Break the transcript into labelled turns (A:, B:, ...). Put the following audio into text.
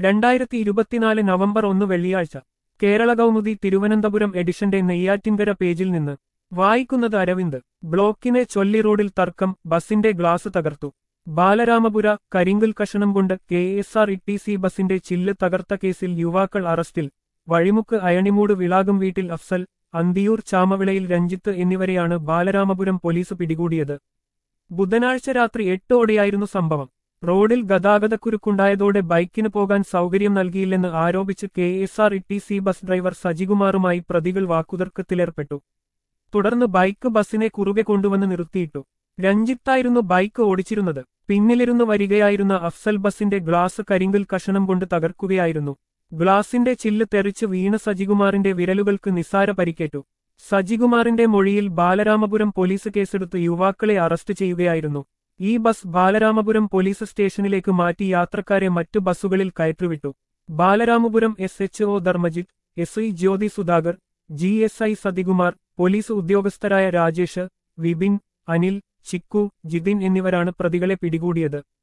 A: രണ്ടായിരത്തി ഇരുപത്തിനാല് നവംബർ ഒന്ന് വെള്ളിയാഴ്ച കേരള കൗമുദി തിരുവനന്തപുരം എഡിഷന്റെ നെയ്യാറ്റിൻകര പേജിൽ നിന്ന് വായിക്കുന്നത് അരവിന്ദ് ബ്ലോക്കിനെ ചൊല്ലി റോഡിൽ തർക്കം ബസിന്റെ ഗ്ലാസ് തകർത്തു ബാലരാമപുര കരിങ്കിൽ കഷണം കൊണ്ട് K S R T C സി ബസിന്റെ ചില്ല് തകർത്ത കേസിൽ യുവാക്കൾ അറസ്റ്റിൽ വഴിമുക്ക് അയണിമൂട് വിളാകും വീട്ടിൽ അഫ്സൽ അന്തിയൂർ ചാമവിളയിൽ രഞ്ജിത്ത് എന്നിവരെയാണ് ബാലരാമപുരം പോലീസ് പിടികൂടിയത് ബുധനാഴ്ച രാത്രി എട്ടോടെയായിരുന്നു സംഭവം റോഡിൽ ഗതാഗതക്കുരുക്കുണ്ടായതോടെ ബൈക്കിന് പോകാൻ സൗകര്യം നൽകിയില്ലെന്ന് ആരോപിച്ച് K S R T C bus ബസ് ഡ്രൈവർ സജികുമാറുമായി പ്രതികൾ വാക്കുതർക്കത്തിലേർപ്പെട്ടു തുടർന്ന് ബൈക്ക് ബസിനെ കുറുകെ കൊണ്ടുവന്ന് നിർത്തിയിട്ടു രഞ്ജിത്തായിരുന്നു ബൈക്ക് ഓടിച്ചിരുന്നത് പിന്നിലിരുന്ന് വരികയായിരുന്ന അഫ്സൽ ബസിന്റെ ഗ്ലാസ് കരിങ്കിൽ കഷണം കൊണ്ട് തകർക്കുകയായിരുന്നു ഗ്ലാസിന്റെ ചില്ല് തെറിച്ച് വീണ സജികുമാറിന്റെ വിരലുകൾക്ക് നിസ്സാര പരിക്കേറ്റു സജികുമാറിന്റെ മൊഴിയിൽ ബാലരാമപുരം പോലീസ് കേസെടുത്ത് യുവാക്കളെ അറസ്റ്റ് ചെയ്യുകയായിരുന്നു ഈ ബസ് ബാലരാമപുരം പോലീസ് സ്റ്റേഷനിലേക്ക് മാറ്റി യാത്രക്കാരെ മറ്റു ബസ്സുകളിൽ കയറ്റിവിട്ടു Balaramapuram S H O Dharmajith S I Jyothi Sudhakar G S I Sathikumar police ഉദ്യോഗസ്ഥരായ രാജേഷ് വിപിൻ അനിൽ ചിക്കു ജിതിൻ എന്നിവരാണ് പ്രതികളെ പിടികൂടിയത്